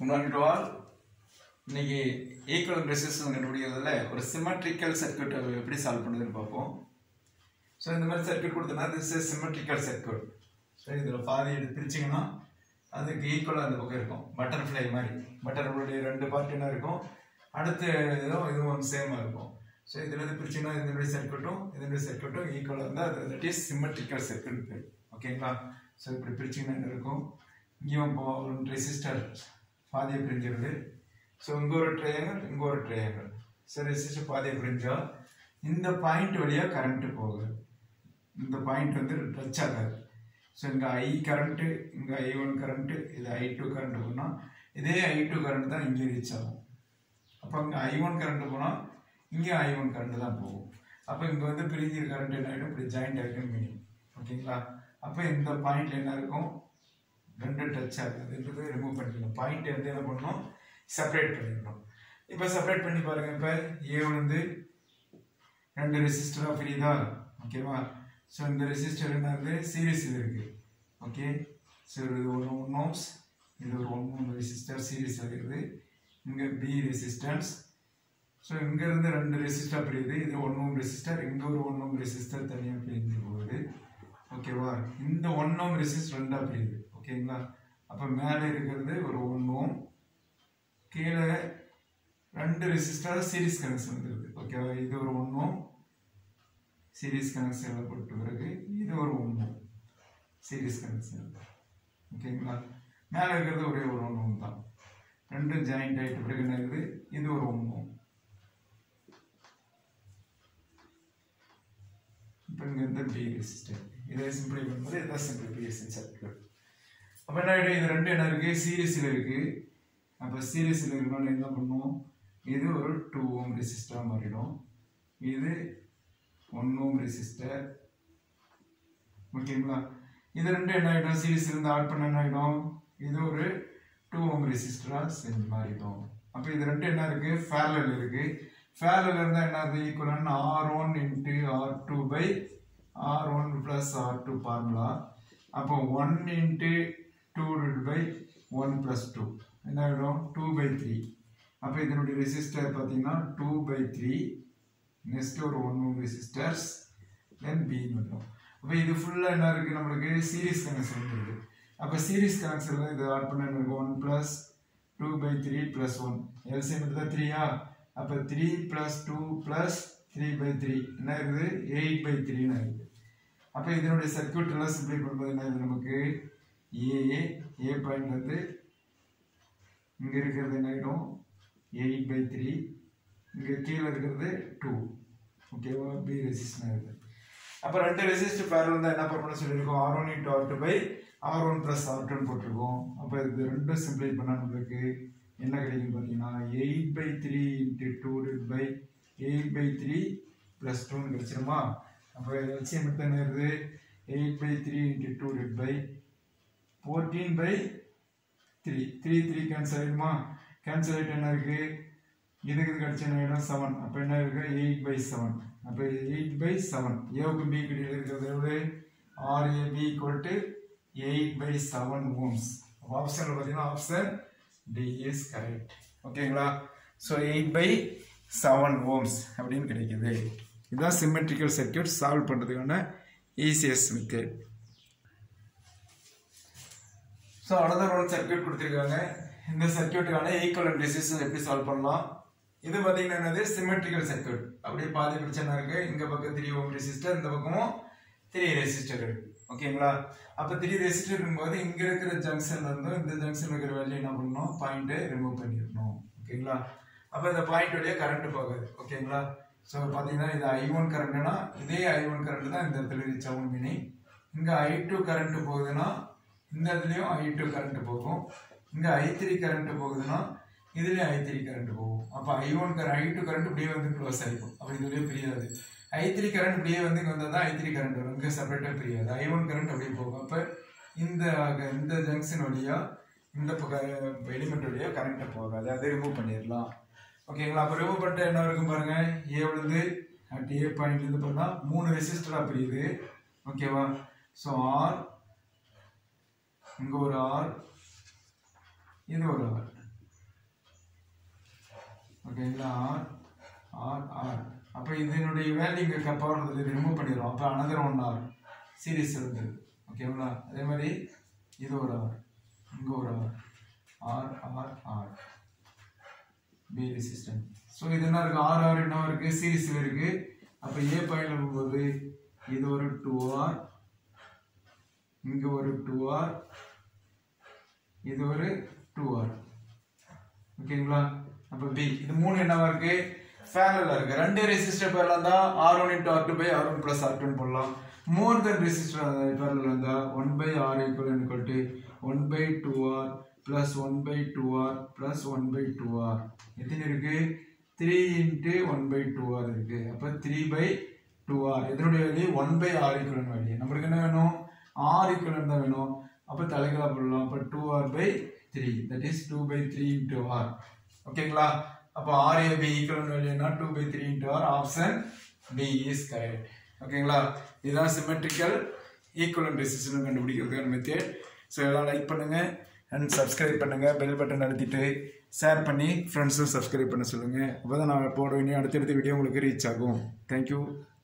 முன்னாடி to all இன்னைக்கு equal resistance கண்டுபிடிக்கிறதுல ஒரு சிமெட்ரிக்கல் சர்க்யூட் எப்படி சால்வ் பண்ணுறதுன்னு பார்ப்போம் ஸோ இந்த மாதிரி சர்க்யூட் கொடுத்தனா this is symmetrical circuit so இதில் பாதி எடுத்து பிரிச்சிங்கன்னா அதுக்கு ஈக்குவலாக அந்த பக்கம் இருக்கும் பட்டர்ஃப்ளை மாதிரி பட்டர்ஃப்ளைடைய ரெண்டு பார்ட் என்ன இருக்கும் அடுத்து இதுவும் இதுவும் சேமாக இருக்கும் ஸோ இதில் இருந்து பிரிச்சிங்கன்னா இதனுடைய சர்க்யூட்டும் இதனுடைய சர்க்யூட்டும் ஈக்குவலாக இருந்தால் அது தட் இஸ் சிமெட்ரிக்கல் சர்க்யூட் பேர் ஓகேங்களா ஸோ இப்படி பிரிச்சிங்கன்னா என்ன இருக்கும் இங்கேயும் இப்போ ஒரு ரெசிஸ்டர் பாதியை பிரிஞ்சிருது ஸோ இங்கே ஒரு ட்ரையாங்கல் இங்கே ஒரு ட்ரையாங்கல் ஸோ ரெசிஸ்டர் பாதியை பிரிஞ்சா இந்த பாயிண்ட் வழியாக கரண்ட்டு போகுது இந்த பாயிண்ட் வந்து டச் ஆகாது ஸோ இங்கே ஐ கரண்ட்டு இங்கே ஐ ஒன் கரண்ட்டு இது ஐ டூ கரண்ட் போனால் இதே ஐ டூ கரண்ட் தான் இங்கே ரீச் ஆகும் அப்போ இங்கே ஐ ஒன் கரண்ட் போனால் இங்கே ஐ ஒன் கரண்ட் தான் போகும் அப்போ இங்கே வந்து பிரிஞ்சிற கரண்ட் என்ன ஆகிடும் இப்படி ஜாயிண்ட் ஆகிடும் மீனிங் ஓகேங்களா அப்போ இந்த பாயிண்ட்ல என்ன இருக்கும் ரெண்டு டச் ஆகுதுன்றது ரிமூவ் பண்ணிக்கணும் பாயிண்ட் வந்து என்ன பண்ணணும் செப்பரேட் பண்ணிக்கணும் இப்போ செப்பரேட் பண்ணி பாருங்க இப்போ ஏ வந்து ரெண்டு ரெசிஸ்டராக பிரியுதா ஓகேவா ஸோ இந்த ரெசிஸ்டர் என்னது சீரீஸில் இருக்கு ஓகே ஸோ இது ஒரு ஒன் ஓம்ஸ் இது ஒரு ஒன் ஓம் ரெசிஸ்டர் சீரீஸ் இருக்குது இங்கே பி ரெசிஸ்டன்ஸ் ஸோ இங்கேருந்து ரெண்டு ரெசிஸ்டர் பிரியுது இது ஒன் ஓம் ரெசிஸ்டர் இங்கே ஒரு ஒன் ஓம் ரெசிஸ்டர் தனியாக பிரிஞ்சு போகுது ஓகேவா இந்த ஒன் ஓம் ரெசிஸ்டர் ரெண்டாக பிரியுது ஓகேங்களா அப்போ மேலே இருக்கிறது ஒரு ஒன் ஓம் கீழே ரெண்டு ரெசிஸ்டர் சீரிஸ் கனெக்ஷன் வந்துருது ஓகேவா இது ஒரு ஒன் ஓம் சீரிஸ் கனெக்ஷனில் போட்ட பிறகு இது ஒரு ஒன் ஓம் சீரிஸ் கனெக்ஷன் ஓகேங்களா மேலே இருக்கிறது ஒரே ஒரு ஒன் ஓம் தான் ரெண்டும் ஜாயிண்ட் ஆகிட்ட பிறகு என்ன இருக்குது இது ஒரு ஒன் ஓம் இப்போ இங்கே இருந்து பி ரெசிஸ்டர் இதை சிம்பிளை பண்ணும்போது இதான் சிம்பிளிஃபிகேஷன் சர்க்கியூட் அப்போ என்ன ஆகிடும் இது ரெண்டு என்ன இருக்குது சீரீஸில் இருக்குது அப்போ சீரீஸில் இருக்கணும்னு என்ன பண்ணுவோம் இது ஒரு டூ ஓம் ரெசிஸ்டராக மாறிடும் இது ஒன் ஓம் ரெசிஸ்டர் ஓகேங்களா இது ரெண்டு என்ன ஆகிடும் சீரீஸ் இருந்து ஆட் பண்ண என்ன ஆகிடும் இது ஒரு டூ ஓம் ரெசிஸ்டராக செஞ்சு மாறிடும் அப்போ இது ரெண்டு என்ன இருக்குது ஃபேரலில் இருக்குது ஃபேரலில் இருந்தால் என்ன ஆகுது equivalent R one into R two by R one plus R two formula அப்போ one into two by one plus two என்ன ஆகிடும் டூ பை த்ரீ அப்போ இதனுடைய ரெசிஸ்டர் பார்த்தீங்கன்னா டூ பை த்ரீ நெக்ஸ்ட் ஒரு ஒன் ஓம் ரெசிஸ்டர்ஸ் தென் பின்னு வரும் அப்போ இது ஃபுல்லாக என்ன இருக்குது நம்மளுக்கு சீரிஸ் கனெக்ஷன் இருக்குது அப்போ சீரிஸ் கனெக்ஷனில் இது ஆட் பண்ண என்ன இருக்கும் one plus two by three plus one LCM தான் த்ரீயா அப்போ three plus two plus three by three என்ன இருக்குது எயிட் பை த்ரீன்னு இருக்குது அப்போ இதனுடைய சர்க்கியூட் எல்லாம் சிம்பிளை பண்ணும்போது என்ன இது நமக்கு ஏ ஏ பாயிண்ட் வந்து இங்கே இருக்கிறது என்ன ஆகிடும் எயிட் பை த்ரீ இங்கே கீழே இருக்கிறது டூ ஓகேவா பி ரெசிஸ்டன் ஆகுது அப்போ ரெண்டு ரெசிஸ்டர் பேரல் தான் என்ன பண்ணணும் சொல்லியிருக்கோம் R one into R two by R one plus R டூன்னு போட்டிருக்கோம் அப்போ இது ரெண்டும் சிம்பிளை பண்ணால் நம்மளுக்கு என்ன கிடைக்கும் பார்த்தீங்கன்னா eight by three into two by eight by three plus டூன்னு கிடச்சிருமா அப்போ எல்சிஎம் எடுத்து என்ன இருக்குது eight by three into two by fourteen by three three three cancel ஆகிடுமா கேன்சல் ஆகிட்டு என்ன இருக்குது இதுக்கு இது கிடச்ச என்ன ஆகிடும் செவன் அப்போ என்ன இருக்குது எயிட் பை செவன் அப்போ எயிட் பை செவன் ஏவுக்கு பி கிட்ட இருக்கிறது எவ்வளோ R A B equal to eight by seven ohms அப்போ ஆப்ஷனில் பார்த்தீங்கன்னா ஆப்ஷன் டி இஸ் கரெக்ட் ஓகேங்களா so eight by seven ohms அப்படின்னு கிடைக்குது இதுதான் சிமெட்ரிக்கல் சர்க்கியூட் சால்வ் பண்ணுறதுக்கான ஈஸியஸ்ட் மெத்தட் ஸோ அனதர் ஒரு சர்க்கியூட் கொடுத்துருக்காங்க இந்த சர்க்கியூட்டுக்கான ஈக்குவலன் ரெசிஸ்டன்ஸ் எப்படி சால்வ் பண்ணலாம் இது பார்த்தீங்கன்னா என்னது சிமெட்ரிக்கல் சர்க்கியூட் அப்படியே பாதி பிரச்சனை இருக்கு இங்க பக்கம் த்ரீ ஓம் ரெசிஸ்டர் இந்த பக்கமும் த்ரீ ரெசிஸ்டர் இருக்கு ஓகேங்களா அப்போ த்ரீ ரெசிஸ்டர் இருக்கும்போது இங்க இருக்கிற ஜங்ஷன்ல இருந்தும் இந்த ஜங்ஷன் இருக்கிற வேலையை என்ன பண்ணணும் பாயிண்ட்டை ரிமூவ் பண்ணிடணும் ஓகேங்களா அப்போ இந்த பாயிண்ட் வழியாக கரண்ட் போகாது ஓகேங்களா ஸோ பார்த்தீங்கன்னா இது ஐ ஒன் கரண்ட்னா இதே ஐ ஒன் கரண்ட் தான் இந்த இடத்துல ரீச் ஆகும் மீனிங் இங்கே ஐ டூ கரண்ட் போகுதுன்னா இந்த இடத்துலையும் ஐ டூ கரண்ட் போகும் இங்கே ஐ த்ரீ கரண்ட் போகுதுன்னா இதுலேயும் ஐ த்ரீ கரண்ட் போகும் அப்போ I one current I two current இப்படியே வந்து க்ளோஸ் ஆகிக்கும் அப்போ இதுலேயே பிரியாது ஐ த்ரீ கரண்ட் இப்படியே வந்து இங்கே வந்தால் தான் ஐ த்ரீ கரண்ட் வரும் இங்கே செப்பரேட்டாக பிரியாது ஐ ஒன் கரண்ட் அப்படியே போகும் அப்போ இந்த இந்த ஜங்ஷன் வழியாக இந்த பக்கம் எலிமெண்ட் வழியாக கரண்ட்டை போகாது அதை ரிமூவ் பண்ணிடலாம் ஓகேங்களா அப்போ ரிமூவ் பண்ணிட்டு என்ன இருக்கும் பாருங்க ஏ விழுந்து அட் ஏ பாயிண்ட்லேருந்து பண்ணால் மூணு ரெசிஸ்டராக பிரியுது ஓகேவா ஸோ ஆர் இங்கே ஒரு ஆர் இது ஒரு ஆர் ஓகேங்களா ஆர் ஆர் ஆர் அப்போ இதனுடைய வேல்யூ இங்கே பவர் ரிமூவ் பண்ணிடுறோம் அப்போ அனதர் ஒன் ஆர் சீரீஸ் இருக்குது ஓகேங்களா அதே மாதிரி இது ஒரு ஆர் இங்கே ஒரு R R R R B resistant so இது என்ன இருக்குது ஆர் ஆர் என்ன இருக்குது சீரீஸில் இருக்குது அப்போ ஏ பாயிண்ட் போது இது ஒரு டூ ஆர் இங்கே ஒரு டூ ஆர் இது ஒரு டூ ஆர் ஓகேங்களா அப்போ பி இது மூணு என்னவா இருக்கு ஃபேரலா இருக்கு ரெண்டு ரெசிஸ்டர் பேரலா இருந்தா R one into R two by R one plus R டூன்னு போடலாம் மோர் தென் ரெசிஸ்டர் பேரலா இருந்தா one by R equal equal to one by two R plus one by two R plus one by two R எத்தனை இருக்கு three into one by two R இருக்கு அப்போ three by two R இதனுடைய value one by R equal value நம்மளுக்கு என்ன வேணும் R equal தான் வேணும் அப்போ தலைகளாக போடலாம் அப்போ two R by three that is two by three into R ஓகேங்களா அப்போ ஆர் ஏ பி ஈக்குவல் வேல்யூனா two by three into R option B is correct ஓகேங்களா இதுதான் சிமெட்ரிக்கல் ஈக்குவலன் ரெசிஸ்டன் கண்டுபிடிக்கிறதுக்கான மெத்தட் ஸோ எல்லாம் லைக் பண்ணுங்க அண்ட் சப்ஸ்கிரைப் பண்ணுங்க bell button அழுத்திட்டு ஷேர் பண்ணி ஃப்ரெண்ட்ஸும் சப்ஸ்கிரைப் பண்ண சொல்லுங்க அப்போ தான் நான் போட வேண்டிய அடுத்தடுத்த வீடியோ உங்களுக்கு ரீச் ஆகும் தேங்க்யூ